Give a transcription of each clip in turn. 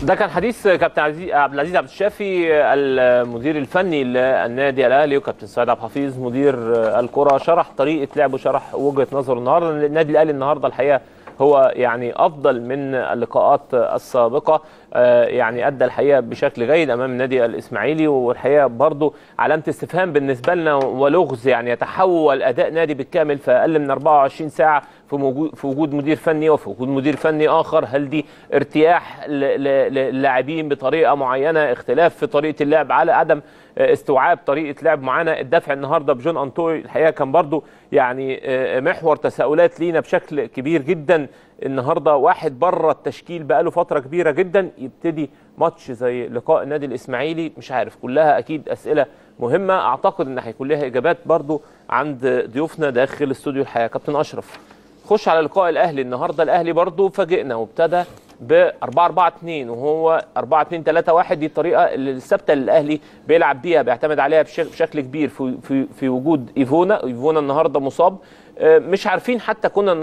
ده كان حديث كابتن عزيز عبد العزيز عبد الشافي المدير الفني للنادي الاهلي وكابتن سعيد عبد الحفيظ مدير الكره شرح طريقه لعبه شرح وجهه نظره النهارده النادي الاهلي النهارده الحقيقه هو يعني افضل من اللقاءات السابقه يعني ادى الحقيقه بشكل جيد امام النادي الاسماعيلي والحقيقه برضو علامه استفهام بالنسبه لنا ولغز يعني يتحول اداء نادي بالكامل في اقل من 24 ساعه في وجود في وجود مدير فني وفي وجود مدير فني اخر هل دي ارتياح للاعبين بطريقه معينه اختلاف في طريقه اللعب على عدم استوعاب طريقه لعب معانا الدفع النهارده بجون انطوي الحقيقه كان برضو يعني محور تساؤلات لينا بشكل كبير جدا النهارده واحد بره التشكيل بقاله فتره كبيره جدا يبتدي ماتش زي لقاء النادي الاسماعيلي مش عارف كلها اكيد اسئله مهمه اعتقد ان هيكون لها اجابات برضو عند ضيوفنا داخل استوديو الحياه كابتن اشرف خش على لقاء الاهلي النهارده الاهلي برضو فاجئنا وابتدى ب 4 4 2 وهو 4 2 3 1 دي الطريقه الثابته اللي الاهلي بيلعب بيها بيعتمد عليها بشكل كبير في في في وجود ايفونا ايفونا النهارده مصاب مش عارفين حتى كنا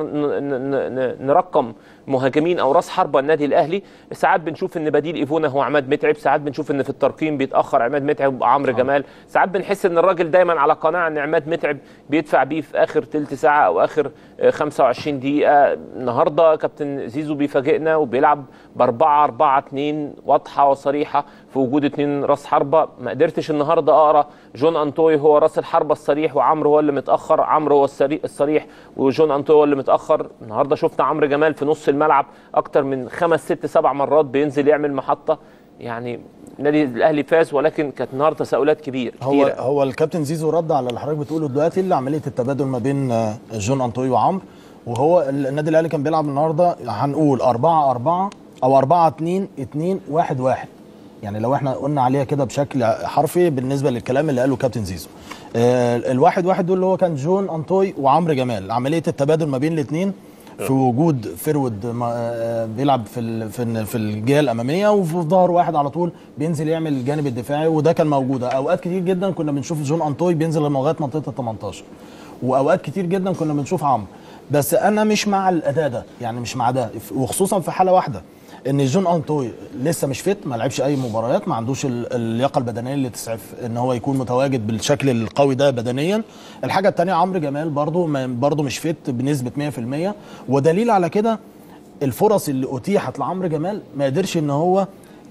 نرقم مهاجمين او راس حربه النادي الاهلي ساعات بنشوف ان بديل ايفونا هو عماد متعب ساعات بنشوف ان في الترقيم بيتاخر عماد متعب وعمرو جمال ساعات بنحس ان الراجل دايما على قناعه ان عماد متعب بيدفع بيه في اخر ثلث ساعه او اخر 25 دقيقه النهارده كابتن زيزو بيفاجئنا وبيلعب ب 4 4 2 واضحه وصريحه في وجود اثنين راس حربه ما قدرتش النهارده اقرا جون انطوي هو راس الحربه الصريح وعمرو هو اللي متاخر عمرو هو الصريح وجون انطوي هو اللي متاخر النهارده شفنا عمرو جمال في نص الملعب اكتر من خمس ست سبع مرات بينزل يعمل محطه يعني النادي الاهلي فاز ولكن كانت النهارده تساؤلات كبير هو كتيرة. هو الكابتن زيزو رد على اللي حضرتك بتقوله دلوقتي اللي عمليه التبادل ما بين جون انطوي وعمرو وهو النادي الاهلي كان بيلعب النهارده هنقول 4 4 او 4 2 2 1 1 يعني لو احنا قلنا عليها كده بشكل حرفي بالنسبه للكلام اللي قاله كابتن زيزو آه الواحد واحد دول اللي هو كان جون انطوي وعمرو جمال عمليه التبادل ما بين الاثنين في وجود فرود بيلعب في في في الجهه الاماميه وفي ظهر واحد على طول بينزل يعمل الجانب الدفاعي وده كان موجود اوقات كتير جدا كنا بنشوف جون انطوي بينزل لغايه منطقه ال 18 واوقات كتير جدا كنا بنشوف عمرو بس انا مش مع الاداء ده يعني مش مع ده وخصوصا في حاله واحده ان جون انطوي لسه مش فت ما لعبش اي مباريات ما عندوش اللياقه البدنيه اللي تسعف ان هو يكون متواجد بالشكل القوي ده بدنيا الحاجه الثانيه عمرو جمال برضو برضو مش فت بنسبه 100% ودليل على كده الفرص اللي اتيحت لعمرو جمال ما قدرش ان هو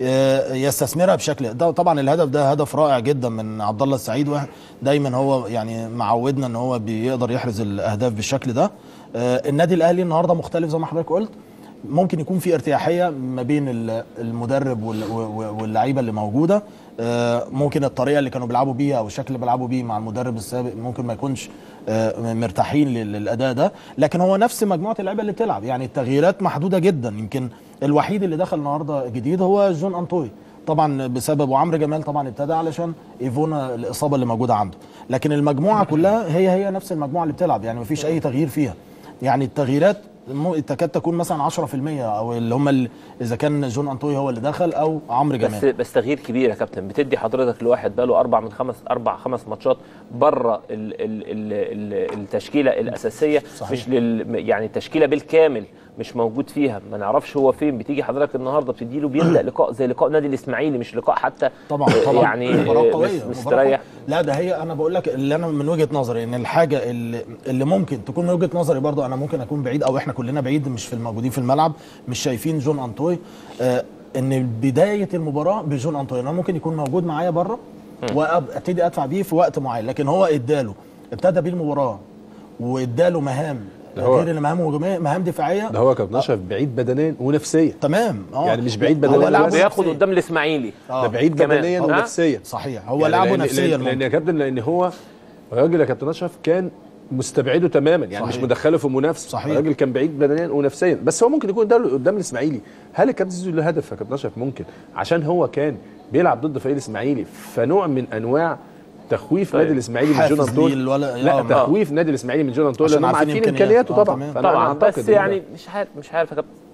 يستثمرها بشكل ده طبعا الهدف ده هدف رائع جدا من عبد الله السعيد دايما هو يعني معودنا ان هو بيقدر يحرز الاهداف بالشكل ده النادي الاهلي النهارده مختلف زي ما حضرتك قلت ممكن يكون في ارتياحيه ما بين المدرب واللعيبه اللي موجوده ممكن الطريقه اللي كانوا بيلعبوا بيها او الشكل اللي بيلعبوا بيه مع المدرب السابق ممكن ما يكونش مرتاحين للاداء ده لكن هو نفس مجموعه اللعيبه اللي بتلعب يعني التغييرات محدوده جدا يمكن الوحيد اللي دخل النهارده جديد هو جون انطوي طبعا بسبب وعمرو جمال طبعا ابتدى علشان ايفونا الاصابه اللي موجوده عنده لكن المجموعه كلها هي هي نفس المجموعه اللي بتلعب يعني ما فيش اي تغيير فيها يعني التغييرات تكاد تكون مثلا 10% او اللي هم اللي اذا كان جون انطوي هو اللي دخل او عمرو جمال بس بس تغيير كبير يا كابتن بتدي حضرتك لواحد بقاله اربع من خمس اربع خمس ماتشات بره ال ال ال التشكيله الاساسيه صحيح. مش لل يعني التشكيله بالكامل مش موجود فيها ما نعرفش هو فين بتيجي حضرتك النهارده بتدي له بيبدا لقاء زي لقاء نادي الاسماعيلي مش لقاء حتى طبعا طبعا يعني مباراه قويه مستريح لا ده هي انا بقول لك اللي انا من وجهه نظري ان الحاجه اللي, اللي ممكن تكون من وجهه نظري برضو انا ممكن اكون بعيد او احنا كلنا بعيد مش في الموجودين في الملعب مش شايفين جون انطوي آه ان بدايه المباراه بجون انطوي انا ممكن يكون موجود معايا بره وابتدي ادفع بيه في وقت معين لكن هو اداله ابتدى بيه المباراه واداله مهام غير ان مهام هجوميه مهام دفاعيه ده هو كابتن اشرف بعيد بدنيا ونفسيا تمام اه يعني مش بعيد بدنيا هو بياخد قدام الاسماعيلي ده بعيد بدنيا ونفسيا صحيح هو يعني لعبه نفسيا لان يا كابتن لان هو الراجل يا كابتن اشرف كان مستبعده تماما يعني صحيح. مش مدخله في منافسه صحيح الراجل كان بعيد بدنيا ونفسيا بس هو ممكن يكون ده قدام الاسماعيلي هل الكابتن زيزو له هدف يا كابتن اشرف ممكن عشان هو كان بيلعب ضد فريق الاسماعيلي فنوع من انواع تخويف طيب. نادي الاسماعيلي من جون انطول لا تخويف نادي الاسماعيلي من جون انطول لانهم عارفين امكانياته طبعا طبعا بس يعني مش عارف مش عارف يا كابتن